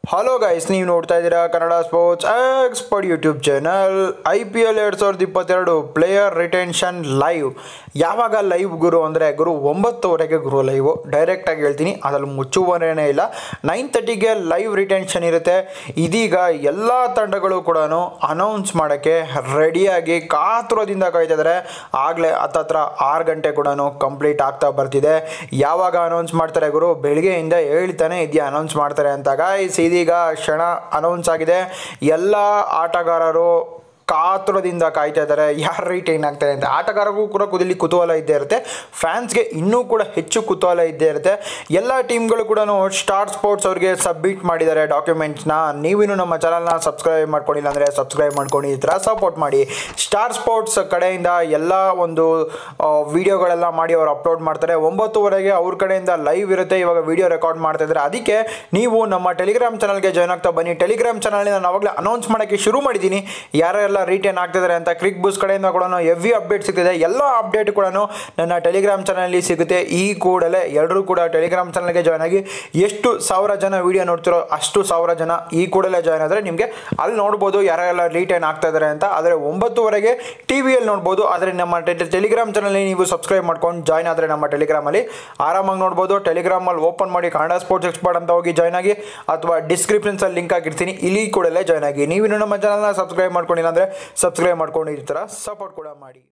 hello guys ನೀವು ನೋಡ್ತಾ ಇದ್ದೀರಾ Kannada sports expert YouTube channel I P L ಎರಡು ಸಾವಿರದ ಇಪ್ಪತ್ತೆರಡು ಪ್ಲೇಯರ್ ರಿಟೆನ್ಷನ್ ಲೈವ್ ಯಾವಾಗ ಲೈವ್ ಗುರು ಅಂದರೆ ಗುರು ಒಂಬತ್ತುವರೆಗೆ ಗುರು ಲೈವು ಡೈರೆಕ್ಟಾಗಿ ಹೇಳ್ತೀನಿ ಅದ್ರಲ್ಲಿ ಮುಚ್ಚುವರೇನೇ ಇಲ್ಲ ನೈನ್ ತರ್ಟಿಗೆ ಲೈವ್ ರಿಟೆನ್ಷನ್ ಇರುತ್ತೆ ಇದೀಗ ಎಲ್ಲ ತಂಡಗಳು ಕೂಡ ಅನೌನ್ಸ್ ಮಾಡೋಕ್ಕೆ ರೆಡಿಯಾಗಿ ಕಾತುರದಿಂದ ಕಾಯ್ತಿದ್ದಾರೆ ಆಗಲೇ ಹತ್ತತ್ರ ಆರು ಗಂಟೆ ಕೂಡ ಕಂಪ್ಲೀಟ್ ಆಗ್ತಾ ಬರ್ತಿದೆ ಯಾವಾಗ ಅನೌನ್ಸ್ ಮಾಡ್ತಾರೆ ಗುರು ಬೆಳಿಗ್ಗೆಯಿಂದ ಹೇಳ್ತಾನೆ ಇದೆಯಾ ಅನೌನ್ಸ್ ಮಾಡ್ತಾರೆ ಅಂತ ಗಾಯ್ಸ್ ಇದೀಗ ಕ್ಷಣ ಅನೌನ್ಸ್ ಆಗಿದೆ ಎಲ್ಲ ಆಟಗಾರರು ಕಾತುರದಿಂದ ಕಾಯ್ತಾ ಇದ್ದಾರೆ ಯಾರು ರಿಟೈನ್ ಆಗ್ತಾರೆ ಅಂತ ಆಟಗಾರರಿಗೂ ಕೂಡ ಕುದಿಲಿ ಕುತೂಹಲ ಇದ್ದೇ ಇರುತ್ತೆ ಫ್ಯಾನ್ಸ್ಗೆ ಇನ್ನೂ ಕೂಡ ಹೆಚ್ಚು ಕುತೂಹಲ ಇದ್ದೇ ಇರುತ್ತೆ ಎಲ್ಲ ಟೀಮ್ಗಳು ಕೂಡ ಸ್ಟಾರ್ ಸ್ಪೋರ್ಟ್ಸ್ ಅವ್ರಿಗೆ ಸಬ್ಮಿಟ್ ಮಾಡಿದ್ದಾರೆ ಡಾಕ್ಯುಮೆಂಟ್ಸ್ನ ನೀವಿನ್ನು ನಮ್ಮ ಚಾನಲ್ನ ಸಬ್ಸ್ಕ್ರೈಬ್ ಮಾಡ್ಕೊಂಡಿಲ್ಲ ಅಂದರೆ ಸಬ್ಸ್ಕ್ರೈಬ್ ಮಾಡ್ಕೊಂಡು ಈ ಥರ ಸಪೋರ್ಟ್ ಮಾಡಿ ಸ್ಟಾರ್ ಸ್ಪೋರ್ಟ್ಸ್ ಕಡೆಯಿಂದ ಎಲ್ಲ ಒಂದು ವಿಡಿಯೋಗಳೆಲ್ಲ ಮಾಡಿ ಅವರು ಅಪ್ಲೋಡ್ ಮಾಡ್ತಾರೆ ಒಂಬತ್ತುವರೆಗೆ ಅವ್ರ ಕಡೆಯಿಂದ ಲೈವ್ ಇರುತ್ತೆ ಇವಾಗ ವಿಡಿಯೋ ರೆಕಾರ್ಡ್ ಮಾಡ್ತಾ ಇದ್ದಾರೆ ಅದಕ್ಕೆ ನೀವು ನಮ್ಮ ಟೆಲಿಗ್ರಾಮ್ ಚಾನಲ್ಗೆ ಜಾಯ್ನ್ ಆಗ್ತಾ ಬನ್ನಿ ಟೆಲಿಗ್ರಾಮ್ ಚಾನಲ್ನ ನಾನು ಅವಾಗಲೇ ಅನೌನ್ಸ್ ಮಾಡೋಕ್ಕೆ ಶುರು ಮಾಡಿದ್ದೀನಿ ಯಾರೆಲ್ಲ ರಿಟರ್ನ್ ಆಗ್ತಿದ್ದಾರೆ ಅಂತ ಕ್ರಿಕ್ ಬೂಸ್ ಕಡೆಯಿಂದ ಕೂಡ ಎವ್ರಿ ಅಪ್ಡೇಟ್ ಸಿಗ್ತಿದೆ ಎಲ್ಲ ಅಪ್ಡೇಟ್ ಕೂಡ ನನ್ನ ಟೆಲಿಗ್ರಾಮ್ ಚಾನಲಲ್ಲಿ ಸಿಗುತ್ತೆ ಈ ಕೂಡಲೇ ಎಲ್ಲರೂ ಕೂಡ ಟೆಲಿಗ್ರಾಮ್ ಚಾನಲ್ಗೆ ಜಾಯ್ನ್ ಆಗಿ ಎಷ್ಟು ಸಾವಿರ ಜನ ವಿಡಿಯೋ ನೋಡ್ತಿರೋ ಅಷ್ಟು ಸಾವಿರ ಜನ ಈ ಕೂಡಲೇ ಜಾಯ್ನ್ ಆದರೆ ನಿಮಗೆ ಅಲ್ಲಿ ನೋಡ್ಬೋದು ಯಾರೆಲ್ಲ ರಿಟರ್ನ್ ಆಗ್ತಾ ಇದ್ದಾರೆ ಅಂತ ಆದರೆ ಒಂಬತ್ತುವರೆಗೆ ಟಿ ವಿಯಲ್ಲಿ ನೋಡ್ಬೋದು ಆದರೆ ನಮ್ಮ ಟೆಲಿಗ್ರಾಮ್ ಚಾನಲ್ని ನೀವು ಸಬ್ಸ್ಕ್ರೈಬ್ ಮಾಡ್ಕೊಂಡು ಜಾಯ್ನ್ ಆದರೆ ನಮ್ಮ ಟೆಲಿಗ್ರಾಮಲ್ಲಿ ಆರಾಮಾಗಿ ನೋಡ್ಬೋದು ಟೆಲಿಗ್ರಾಮಲ್ಲಿ ಓಪನ್ ಮಾಡಿ ಕನ್ನಡ ಸ್ಪೋರ್ಟ್ಸ್ ಎಕ್ಸ್ಪರ್ಟ್ ಅಂತ ಹೋಗಿ ಜಾಯ್ನ್ ಆಗಿ ಅಥವಾ ಡಿಸ್ಕ್ರಿಪ್ಷನ್ಸಲ್ಲಿ ಲಿಂಕ್ ಹಾಕಿರ್ತೀನಿ ಇಲ್ಲಿ ಕೂಡಲೇ ಜಾಯ್ನ್ ಆಗಿ ನೀವು ನಮ್ಮ ಚಾನಲ್ನ ಸಬ್ಸ್ಕ್ರೈಬ್ ಮಾಡ್ಕೊಂಡಿಲ್ಲ ಅಂದರೆ ಸಬ್ಸ್ಕ್ರೈಬ್ ಮಾಡ್ಕೊಂಡು ಈ ಥರ ಸಪೋರ್ಟ್ ಕೂಡ ಮಾಡಿ